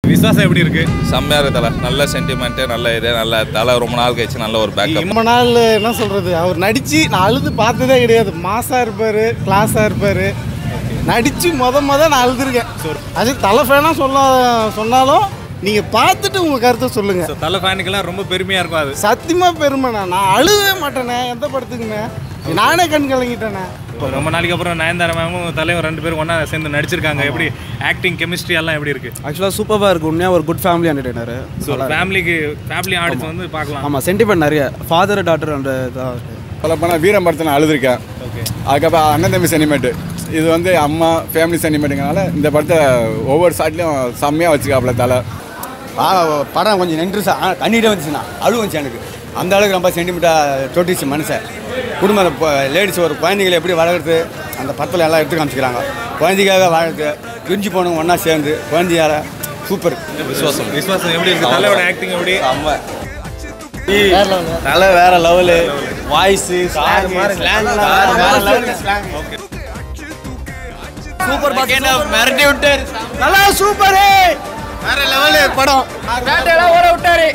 விசுவாசம் எப்படி இருக்கு செம்மையாக இருக்கு தலை நல்ல சென்டிமெண்ட்டு நல்ல இது நல்ல தலை ரொம்ப நாள் கழிச்சு நல்ல ஒரு பேக்கப் ரொம்ப நாள் என்ன சொல்கிறது அவர் நடித்து நான் அழுது பார்த்ததே கிடையாது மாசாக இருப்பார் கிளாஸாக இருப்பார் நடித்து மொத மொத நான் அழுதுருக்கேன் அது தலை ஃபேனாக சொல்ல சொன்னாலும் நீங்கள் பார்த்துட்டு உங்கள் கருத்தை சொல்லுங்கள் So, தலை ஃபேனுக்கெல்லாம் ரொம்ப பெருமையா இருக்கும் அது சத்தியமாக பெருமைண்ணா நான் அழுவே மாட்டேனே எந்த படத்துக்குமே நானே கண் கலங்கிட்டேனே இப்போ ரொம்ப நாளைக்கு அப்புறம் நயன்தாரா மேமும் தலைவர் ரெண்டு பேரும் ஒண்ணா சேர்ந்து நடிச்சிருக்காங்க எப்படி ஆக்டிங் கெமிஸ்ட்ரி எல்லாம் எப்படி இருக்கு ஆக்சுவலாக சூப்பராக இருக்கும் உண்மையாக ஒரு குட் ஃபேமிலி என்டர்டைனர் ஸோ ஃபேமிலிக்கு ஃபேமிலி ஆடியன்ஸ் வந்து பார்க்கலாம் ஆமாம் சென்டிமெண்ட் நிறைய ஃபாதர் டாட்டர் அந்த இதாக இருக்கு சொல்லப்போனால் வீரம் படத்தை நான் அழுதுருக்கேன் ஓகே அதுக்கப்புறம் அண்ணன் தம்பி சென்டிமெண்ட்டு இது வந்து அம்மா ஃபேமிலி சென்டிமெண்ட்டுங்கனால இந்த படத்தை ஒவ்வொரு ஷாட்லேயும் செம்மையாக வச்சுக்காப்புல தலை படம் கொஞ்சம் நின்று கண்ணீரே வந்துச்சுண்ணா அழுவு வந்துச்சு எனக்கு அந்த அளவுக்கு ரொம்ப சென்டிமீட்டராக தொட்டிச்சு மனுஷன் குடும்பம் லேடிஸ் ஒரு குழந்தைகளை எப்படி வளர்க்குறது அந்த படத்தில் எல்லாம் எடுத்து காமிச்சிக்கிறாங்க குழந்தைக்காக வாழறது பிரிஞ்சு போனவங்க ஒன்றா சேர்ந்து குழந்தையார சூப்பர் விசுவாசம் விஸ்வாசம் எப்படி இருக்கு தலையோட ஆக்டிங் எப்படி தலை வேற லெவலு வாய்ஸு சூப்பர் மிரட்டி விட்டாரு நல்லா சூப்பரு வேற லெவலு படம் வேட்டையெல்லாம் ஓட விட்டாரு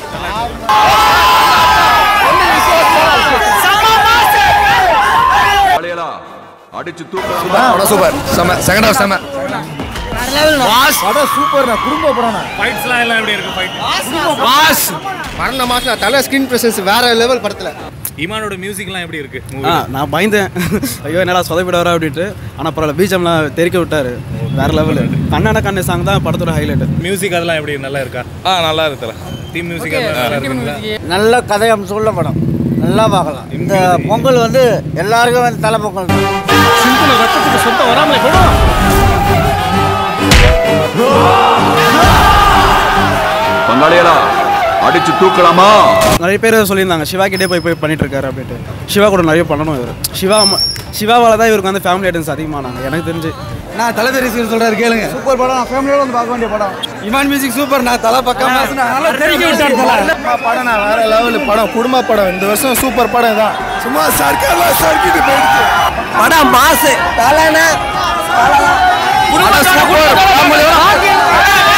அடிச்சு தூக்கலாம் சூப்பர் செம செகண்ட் ஹாஃப் செம படம் சூப்பர்ண்ணா குடும்ப படம்ண்ணா ஃபைட்ஸ்லாம் எல்லாம் எப்படி இருக்கு ஃபைட் மாஸ் மரண மாசம் தலை ஸ்கிரீன் பிரசன்ஸ் வேற லெவல் படத்துல இமானோட மியூசிக்லாம் எப்படி இருக்கு ஆ movie? நான் பயந்தேன் ஐயோ என்னடா சொதப்பிடாரா அப்படின்ட்டு ஆனால் பரவாயில்ல பீஜம்லாம் தெரிக்க விட்டாரு வேற லெவலு கண்ணான கண்ணு சாங் தான் படத்தோட ஹைலைட் மியூசிக் அதெல்லாம் எப்படி நல்லா இருக்கா ஆ நல்லா இருக்கு தலை தீம் மியூசிக் நல்லா இருக்குங்களா நல்ல கதை அம்சம் உள்ள படம் நல்லா பார்க்கலாம் இந்த பொங்கல் வந்து எல்லாருக்கும் வந்து தலை பொங்கல் தான் பங்காளிகளா அடிச்சு தூக்கலாமா நிறைய பேர் சொல்லியிருந்தாங்க சிவா கிட்டே போய் போய் பண்ணிட்டு இருக்காரு அப்படின்ட்டு சிவா கூட நிறைய பண்ணணும் இவர் சிவா சிவாவால் தான் இவருக்கு வந்து ஃபேமிலி ஐட்டன்ஸ் அதிகமானாங்க எனக்கு தெரிஞ்சு நான் தலை தெரிவிச்சு சொல்றாரு கேளுங்க சூப்பர் படம் நான் ஃபேமிலியோட வந்து பார்க்க வேண்டிய படம் இமான் மியூசிக் சூப்பர் நான் தலை பக்கம் நல்லா தெரிவிக்க விட்டாரு படம் நான் வேற லெவலு படம் குடும்ப படம் இந்த வருஷம் சூப்பர் படம் தான் சும்மா சர்க்கார்லாம் சர்க்கிட்டு போயிடுச்சு படம் மாசு தலைன